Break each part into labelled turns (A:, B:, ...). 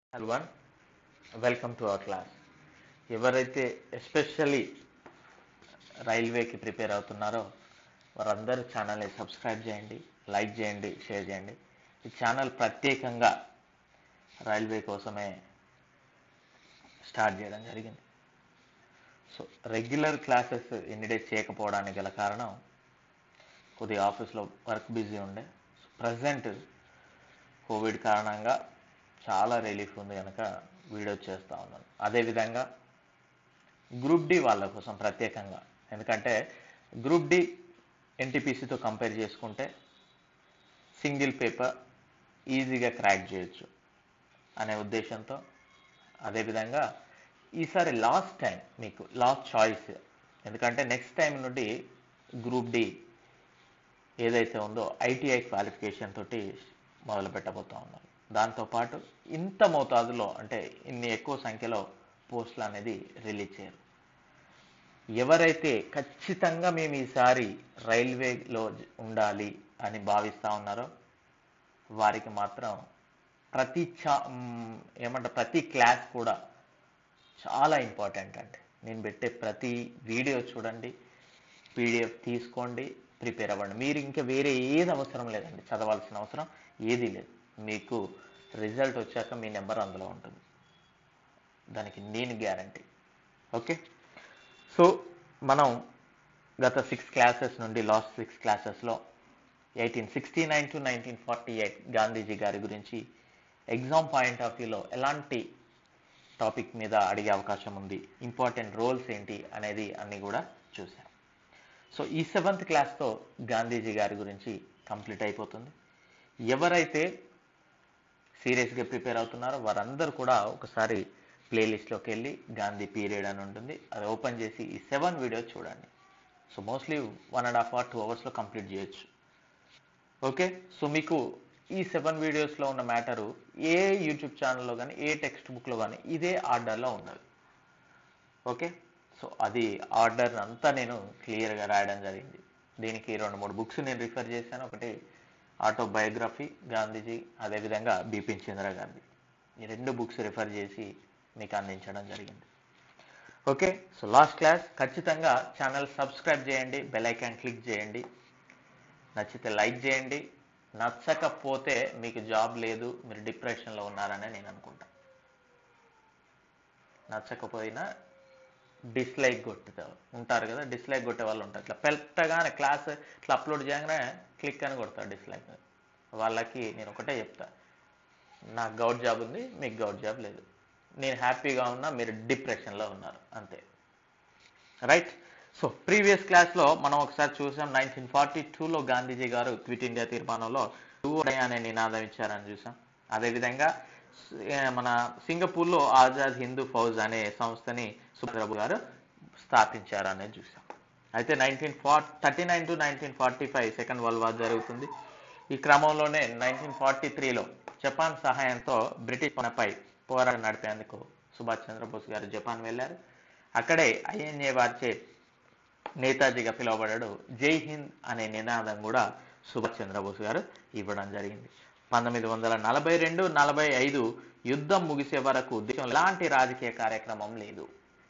A: one welcome to our class ఎవరైతే especially రైల్వేకి prepare అవుతున్నారో వారందరూ ఛానల్ని సబ్స్క్రైబ్ చేయండి లైక్ చేయండి షేర్ చేయండి ఈ ఛానల్ ప్రత్యేకంగా రైల్వే కోసమే స్టార్ట్ చేయడం జరిగింది సో రెగ్యులర్ క్లాసెస్ ఎన్ని డేస్ చేయకపోవడానికి గల కారణం కొద్దిగా ఆఫీస్లో వర్క్ బిజీ ఉండే ప్రజెంట్ కోవిడ్ కారణంగా చాలా రిలీఫ్ ఉంది కనుక వీడియో చేస్తూ ఉన్నాను అదేవిధంగా గ్రూప్ డి వాళ్ళ కోసం ప్రత్యేకంగా ఎందుకంటే గ్రూప్ డి ఎన్టీపీసీతో కంపేర్ చేసుకుంటే సింగిల్ పేపర్ ఈజీగా క్రాక్ చేయొచ్చు అనే ఉద్దేశంతో అదేవిధంగా ఈసారి లాస్ట్ టైం మీకు లాస్ట్ చాయిస్ ఎందుకంటే నెక్స్ట్ టైం నుండి గ్రూప్ డి ఏదైతే ఉందో ఐటీఐ క్వాలిఫికేషన్ తోటి మొదలు పెట్టబోతా ఉన్నారు దాంతోపాటు ఇంత మోతాదులో అంటే ఇన్ని ఎక్కువ సంఖ్యలో పోస్టులు అనేది రిలీజ్ చేయరు ఎవరైతే ఖచ్చితంగా మేము ఈసారి రైల్వేలో ఉండాలి అని భావిస్తూ ఉన్నారో వారికి మాత్రం ప్రతి చా మ్, ఏమంటారు ప్రతి క్లాస్ కూడా చాలా ఇంపార్టెంట్ అండి నేను పెట్టే ప్రతి వీడియో చూడండి పీడిఎఫ్ తీసుకోండి ప్రిపేర్ అవ్వండి మీరు ఇంకా వేరే ఏది అవసరం లేదండి చదవాల్సిన అవసరం ఏదీ లేదు మీకు రిజల్ట్ వచ్చాక మీ నెంబర్ అందులో ఉంటుంది దానికి నేను గ్యారంటీ ఓకే సో మనం గత సిక్స్ క్లాసెస్ నుండి లాస్ట్ సిక్స్ క్లాసెస్లో eighteen sixty nine to nineteen forty eight Gandhiji గారి గురించి ఎగ్జామ్ పాయింట్ ఆఫ్ వ్యూలో ఎలాంటి టాపిక్ మీద అడిగే అవకాశం ఉంది ఇంపార్టెంట్ రోల్స్ ఏంటి అనేది అన్ని కూడా చూసాం సో ఈ సెవెంత్ క్లాస్తో గాంధీజీ గారి గురించి కంప్లీట్ అయిపోతుంది ఎవరైతే సీరియస్గా ప్రిపేర్ అవుతున్నారో వారందరూ కూడా ఒకసారి ప్లేలిస్ట్లోకి వెళ్ళి గాంధీ పీరియడ్ అని ఉంటుంది అది ఓపెన్ చేసి ఈ సెవెన్ వీడియోస్ చూడండి so mostly one and half hour two అవర్స్లో కంప్లీట్ చేయొచ్చు ఓకే సో మీకు ఈ సెవెన్ వీడియోస్లో ఉన్న మ్యాటరు ఏ యూట్యూబ్ ఛానల్లో కానీ ఏ టెక్స్ట్ బుక్లో కానీ ఇదే ఆర్డర్లో ఉన్నది ఓకే సో అది ఆర్డర్ అంతా నేను క్లియర్గా రాయడం జరిగింది దీనికి రెండు మూడు బుక్స్ నేను రిఫర్ చేశాను ఒకటి ఆటోబయోగ్రఫీ గాంధీజీ అదేవిధంగా బిపిన్ చంద్ర గాంధీ ఈ రెండు బుక్స్ రిఫర్ చేసి మీకు అందించడం జరిగింది ఓకే సో లాస్ట్ క్లాస్ ఖచ్చితంగా ఛానల్ సబ్స్క్రైబ్ చేయండి బెల్ ఐకాన్ క్లిక్ చేయండి నచ్చితే లైక్ చేయండి నచ్చకపోతే మీకు జాబ్ లేదు మీరు డిప్రెషన్లో ఉన్నారని నేను అనుకుంటా నచ్చకపోయినా డిస్లైక్ కొట్టుతారు ఉంటారు కదా డిస్లైక్ కొట్టే వాళ్ళు ఉంటారు ఇట్లా పెట్టగానే క్లాస్ ఇట్లా అప్లోడ్ చేయగానే క్లిక్ అని కొడతారు డిస్లైక్ వాళ్ళకి నేను ఒకటే చెప్తా నాకు గౌట్ జాబ్ ఉంది మీకు గౌట్ జాబ్ లేదు నేను హ్యాపీగా ఉన్నా మీరు డిప్రెషన్లో ఉన్నారు అంతే రైట్ సో ప్రీవియస్ క్లాస్లో మనం ఒకసారి చూసాం నైన్టీన్ ఫార్టీ టూలో గాంధీజీ గారు క్విట్ ఇండియా తీర్మానంలో టూ అనే నినాదం ఇచ్చారని చూసాం అదేవిధంగా ఏ, మన సింగపూర్లో ఆజాద్ హిందూ ఫౌజ్ అనే సంస్థని సుబ్రహ్మ గారు స్థాపించారు అనేది చూసాం అయితే nineteen four thirty nine to nineteen forty five second world war జరుగుతుంది ఈ క్రమంలోనే నైన్టీన్ ఫార్టీ త్రీలో జపాన్ సహాయంతో బ్రిటిష్ పనపై పోరాటం నడిపేందుకు సుభాష్ చంద్రబోస్ గారు జపాన్ వెళ్ళారు అక్కడే ఐఎన్ఏ వారిచే నేతాజీగా పిలువబడ్డాడు జై హింద్ అనే నినాదం కూడా సుభాష్ చంద్రబోస్ గారు ఇవ్వడం జరిగింది పంతొమ్మిది వందల నలభై రెండు నలభై ఐదు యుద్ధం ముగిసే వరకు దేశం ఎలాంటి రాజకీయ కార్యక్రమం లేదు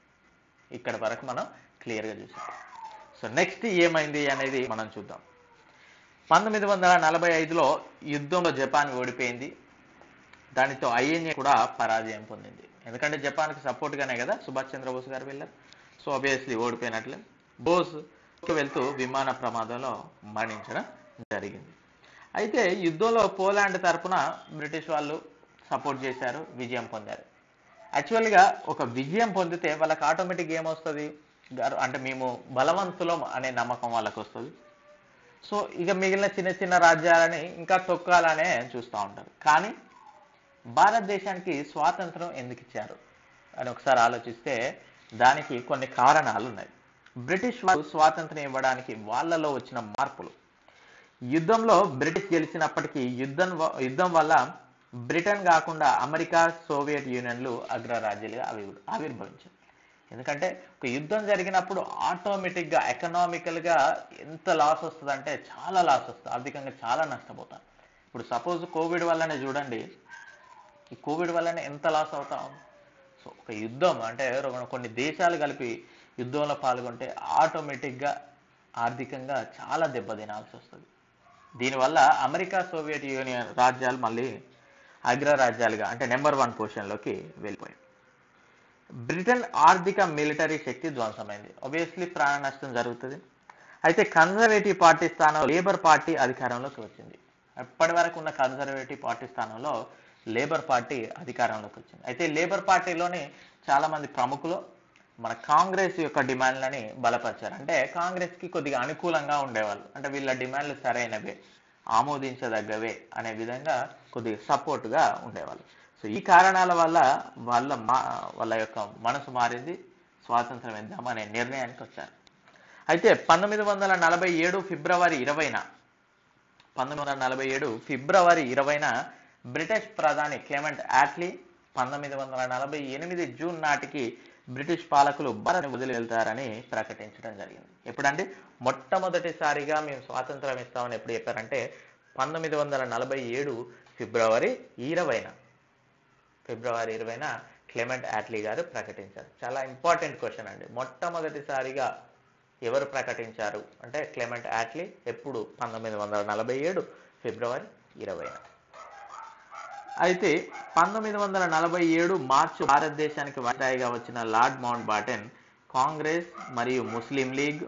A: ఇక్కడ వరకు మనం క్లియర్గా చూసాం సో నెక్స్ట్ ఏమైంది అనేది మనం చూద్దాం పంతొమ్మిది వందల నలభై ఐదులో యుద్ధంలో జపాన్ ఓడిపోయింది దానితో ఐఎన్ఏ కూడా పరాజయం పొందింది ఎందుకంటే జపాన్కి సపోర్ట్గానే కదా సుభాష్ చంద్రబోస్ గారు వెళ్ళారు సో ఆబ్వియస్లీ ఓడిపోయినట్లే బోస్ వెళ్తూ విమాన ప్రమాదంలో మరణించడం జరిగింది అయితే యుద్ధంలో పోలాండ్ తరపున బ్రిటిష్ వాళ్ళు సపోర్ట్ చేశారు విజయం పొందారు యాక్చువల్గా ఒక విజయం పొందితే వాళ్ళకి ఆటోమేటిక్ ఏమొస్తుంది గర్వ- అంటే మేము బలవంతులం అనే నమ్మకం వాళ్ళకి వస్తుంది సో ఇక మిగిలిన చిన్న చిన్న రాజ్యాలని ఇంకా తొక్కాలనే చూస్తూ ఉంటారు కానీ భారతదేశానికి స్వాతంత్రం ఎందుకు ఇచ్చారు అని ఒకసారి ఆలోచిస్తే దానికి కొన్ని కారణాలు ఉన్నాయి బ్రిటిష్ వాళ్ళు స్వాతంత్రం ఇవ్వడానికి వాళ్ళలో వచ్చిన మార్పులు యుద్ధంలో బ్రిటిష్ గెలిచినప్పటికీ యుద్ధం వ- యుద్ధం వల్ల బ్రిటన్ కాకుండా అమెరికా సోవియట్ యూనియన్లు అగ్రరాజ్యాలుగా అవి ఆవిర్భవించాయి ఎందుకంటే ఒక యుద్ధం జరిగినప్పుడు ఆటోమేటిక్గా ఎకనామికల్గా ఎంత లాస్ వస్తుందంటే చాలా లాస్ వస్తుంది ఆర్థికంగా చాలా నష్టపోతాం ఇప్పుడు సపోజ్ కోవిడ్ వల్లనే చూడండి ఈ కోవిడ్ వల్లనే ఎంత లాస్ అవుతాం సో ఒక యుద్ధం అంటే ఒక- కొన్ని దేశాలు కలిపి యుద్ధంలో పాల్గొంటే ఆటోమేటిక్గా ఆర్థికంగా చాలా దెబ్బతినాల్సి వస్తుంది దీనివల్ల అమెరికా సోవియట్ యూనియన్ రాజ్యాలు మళ్ళీ అగ్రరాజ్యాలుగా అంటే నెంబర్ వన్ పొజిషన్లోకి వెళ్ళిపోయాయి బ్రిటన్ ఆర్థిక మిలిటరీ శక్తి ధ్వంసమైంది ఆబ్వియస్లీ ప్రాణ నష్టం జరుగుతుంది అయితే కన్జర్వేటివ్ పార్టీ స్థానంలో లేబర్ పార్టీ అధికారంలోకి వచ్చింది అప్పటి వరకు ఉన్న కన్జర్వేటివ్ పార్టీ స్థానంలో లేబర్ పార్టీ అధికారంలోకి వచ్చింది అయితే లేబర్ పార్టీలోని చాలా మంది ప్రముఖులు మన కాంగ్రెస్ యొక్క డిమాండ్లని బలపరిచారు అంటే కాంగ్రెస్ కి కొద్దిగా అనుకూలంగా ఉండేవాళ్ళు అంటే వీళ్ళ డిమాండ్లు సరైనవే ఆమోదించదగ్గవే అనే విధంగా కొద్దిగా సపోర్ట్ గా ఉండేవాళ్ళు సో ఈ కారణాల వల్ల వాళ్ళ మా వాళ్ళ యొక్క మనసు మారింది స్వాతంత్రం ఇద్దాం అనే నిర్ణయానికి వచ్చారు అయితే పంతొమ్మిది వందల నలభై ఏడు ఫిబ్రవరి ఇరవైన పంతొమ్మిది వందల నలభై ఏడు ఫిబ్రవరి ఇరవైన బ్రిటిష్ ప్రధాని క్లెమెంట్ యాట్లీ పంతొమ్మిది వందల నలభై ఎనిమిది జూన్ నాటికి బ్రిటిష్ పాలకులు భారత్ వదిలి వెళ్తారని ప్రకటించడం జరిగింది ఎప్పుడంటే మొట్టమొదటిసారిగా మేము స్వాతంత్రం ఇస్తామని ఎప్పుడు చెప్పారంటే పంతొమ్మిది వందల నలభై ఏడు ఫిబ్రవరి ఇరవైన ఫిబ్రవరి ఇరవైన క్లెమెంట్ యాట్లీ గారు ప్రకటించారు చాలా ఇంపార్టెంట్ క్వశ్చన్ అండి మొట్టమొదటిసారిగా ఎవరు ప్రకటించారు అంటే క్లెమెంట్ యాట్లీ ఎప్పుడు పంతొమ్మిది వందల నలభై ఏడు ఫిబ్రవరి ఇరవైన అయితే పంతొమ్మిది వందల నలభై ఏడు మార్చి భారతదేశానికి వాయిదాయిగా వచ్చిన లార్డ్ మౌంట్ బాటెన్ కాంగ్రెస్ మరియు ముస్లిం లీగ్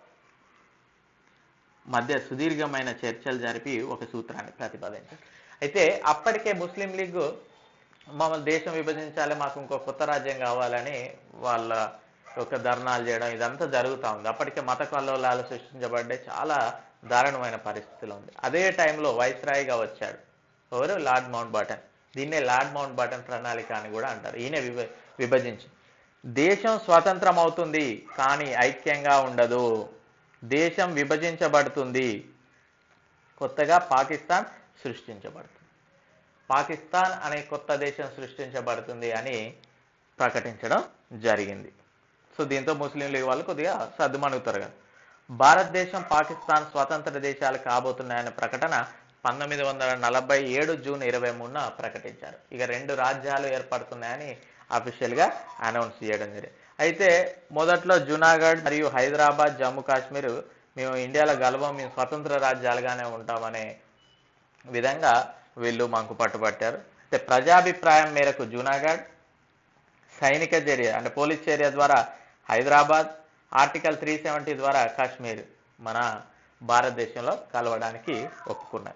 A: మధ్య సుదీర్ఘమైన చర్చలు జరిపి ఒక సూత్రాన్ని ప్రతిపాదించారు అయితే అప్పటికే ముస్లిం లీగ్ మమ్మల్ని దేశం విభజించాలి మాకు ఇంకో కొత్త రాజ్యం కావాలని వాళ్ళ యొక్క ధర్నాలు చేయడం ఇదంతా జరుగుతూ ఉంది అప్పటికే మత కల్లోలాలు సృష్టించబడ్డే చాలా దారుణమైన పరిస్థితిలో ఉంది అదే టైంలో వైస్రాయిగా వచ్చాడు ఎవరు లార్డ్ మౌంట్ బాటన్ దీన్నే లార్డ్ మౌంట్ బాటన్ ప్రణాళిక అని కూడా అంటారు ఈయన విభ విభజించి దేశం స్వతంత్రం అవుతుంది కానీ ఐక్యంగా ఉండదు దేశం విభజించబడుతుంది కొత్తగా పాకిస్తాన్ సృష్టించబడుతుంది పాకిస్తాన్ అనే కొత్త దేశం సృష్టించబడుతుంది అని ప్రకటించడం జరిగింది సో దీంతో ముస్లిం లీగ్ వాళ్ళు కొద్దిగా సర్దుమణుగుతారు కదా భారతదేశం పాకిస్తాన్ స్వతంత్ర దేశాలు కాబోతున్నాయనే ప్రకటన పంతొమ్మిది వందల నలభై ఏడు జూన్ ఇరవై మూడున ప్రకటించారు ఇక రెండు రాజ్యాలు ఏర్పడుతున్నాయని అఫీషియల్ గా అనౌన్స్ చేయడం జరిగింది అయితే మొదట్లో జునాగఢ్ మరియు హైదరాబాద్ జమ్మూ కాశ్మీర్ మేము ఇండియాలో గలవం మేము స్వతంత్ర రాజ్యాలుగానే ఉంటామనే విధంగా వీళ్ళు మాకు పట్టుబట్టారు అయితే ప్రజాభిప్రాయం మేరకు జూనాగఢ్ సైనిక చర్య అంటే పోలీస్ చర్య ద్వారా హైదరాబాద్ ఆర్టికల్ త్రీ సెవెంటీ ద్వారా కాశ్మీర్ మన భారతదేశంలో కలవడానికి ఒప్పుకున్నారు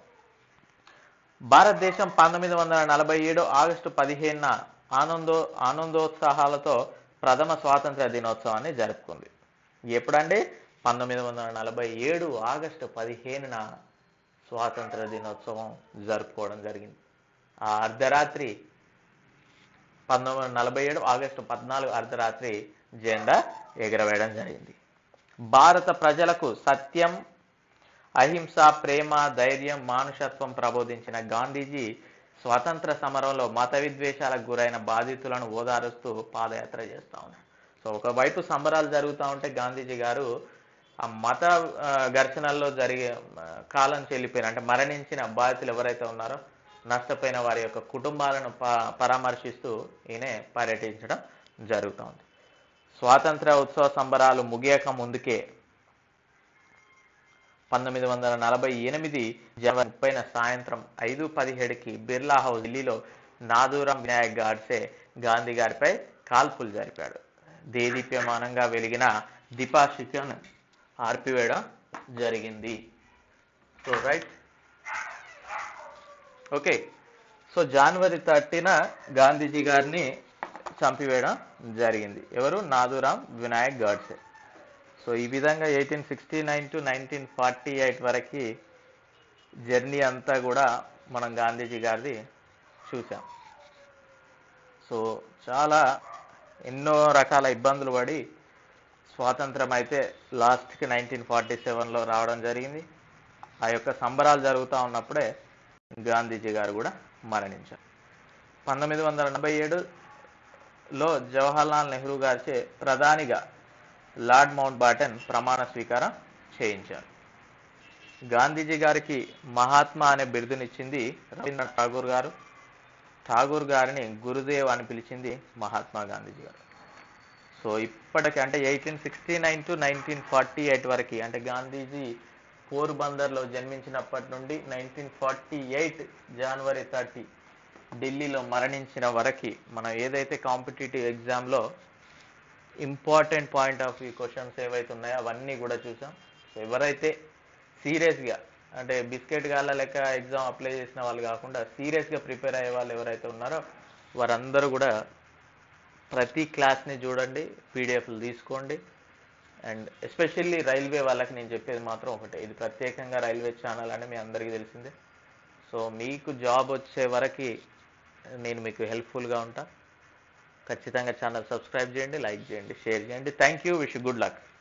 A: భారతదేశం పంతొమ్మిది వందల నలభై ఏడు ఆగస్టు పదిహేనున ఆనందో ఆనందోత్సాహాలతో ప్రథమ స్వాతంత్ర దినోత్సవాన్ని జరుపుకుంది ఎప్పుడండి పంతొమ్మిది వందల నలభై ఏడు ఆగస్టు పదిహేనున స్వాతంత్ర దినోత్సవం జరుపుకోవడం జరిగింది ఆ అర్ధరాత్రి పంతొమ్మిది వందల నలభై ఏడు ఆగస్టు పద్నాలుగు అర్ధరాత్రి జెండా ఎగరవేయడం జరిగింది భారత ప్రజలకు సత్యం అహింస ప్రేమ ధైర్యం మానుషత్వం ప్రబోధించిన గాంధీజీ స్వతంత్ర సమరంలో మత విద్వేషాలకు గురైన బాధితులను ఓదారుస్తూ పాదయాత్ర చేస్తా ఉన్నారు సో ఒకవైపు సంబరాలు జరుగుతూ ఉంటే గాంధీజీ గారు ఆ మత ఆ, ఘర్షణల్లో జరిగే ఆ, కాలం చెల్లిపోయిన అంటే మరణించిన బాధితులు ఎవరైతే ఉన్నారో నష్టపోయిన వారి యొక్క కుటుంబాలను ప- పరామర్శిస్తూ ఈయన పర్యటించడం జరుగుతూ ఉంది స్వాతంత్ర ఉత్సవ సంబరాలు ముగియక ముందుకే పంతొమ్మిది వందల నలభై ఎనిమిది జనవరి ముప్పైన సాయంత్రం ఐదు పదిహేడుకి బిర్లా హౌస్ ఢిల్లీలో నాదూరం వినాయక్ గాడ్సే గాంధీ గారిపై కాల్పులు జరిపాడు దేదీప్యమానంగా వెలిగిన దీపాశికను ఆర్పివేయడం జరిగింది సో రైట్ ఓకే సో జనవరి థర్టీన గాంధీజీ గారిని చంపివేయడం జరిగింది ఎవరు నాదురామ్ వినాయక్ గాడ్సే సో ఈ విధంగా eighteen sixty nine to nineteen forty eight వరకు జర్నీ అంతా కూడా మనం గాంధీజీ గారిది చూసాం సో చాలా ఎన్నో రకాల ఇబ్బందులు పడి స్వాతంత్రం అయితే లాస్ట్కి నైన్టీన్ ఫార్టీ సెవెన్లో రావడం జరిగింది ఆ యొక్క సంబరాలు జరుగుతూ ఉన్నప్పుడే గాంధీజీ గారు కూడా మరణించారు పంతొమ్మిది వందల ఎనభై ఏడులో జవహర్లాల్ నెహ్రూ గారిచే ప్రధానిగా లార్డ్ మౌంట్ బాటన్ ప్రమాణ స్వీకారం చేయించారు గాంధీజీ గారికి మహాత్మా అనే బిరుదునిచ్చింది రవీంద్రనాథ్ ఠాగూర్ గారు ఠాగూర్ గారిని గురుదేవ్ అని పిలిచింది మహాత్మా గాంధీజీ గారు సో ఇప్పటికి అంటే eighteen sixty nine to nineteen forty eight వరకు అంటే గాంధీజీ పోర్బందర్లో జన్మించినప్పటి నుండి nineteen forty eight January thirty ఢిల్లీలో మరణించిన వరకు మనం ఏదైతే కాంపిటేటివ్ ఎగ్జామ్లో important point of view questions ఏవైతే ఉన్నాయో అవన్నీ కూడా చూసాం సో ఎవరైతే సీరియస్గా అంటే బిస్కెట్ గాళ్ళ లెక్క ఎగ్జామ్ అప్లై చేసిన వాళ్ళు కాకుండా సీరియస్గా ప్రిపేర్ అయ్యే వాళ్ళు ఎవరైతే ఉన్నారో వారందరూ కూడా ప్రతి క్లాస్ని చూడండి పీడిఎఫ్లు తీసుకోండి అండ్ ఎస్పెషల్లీ రైల్వే వాళ్ళకి నేను చెప్పేది మాత్రం ఒకటే ఇది ప్రత్యేకంగా రైల్వే ఛానల్ అని మీ అందరికీ తెలిసిందే సో మీకు జాబ్ వచ్చే వరకు నేను మీకు హెల్ప్ఫుల్గా ఉంటా ఖచ్చితంగా ఛానల్ సబ్స్క్రైబ్ చేయండి లైక్ చేయండి షేర్ చేయండి thank you wish good luck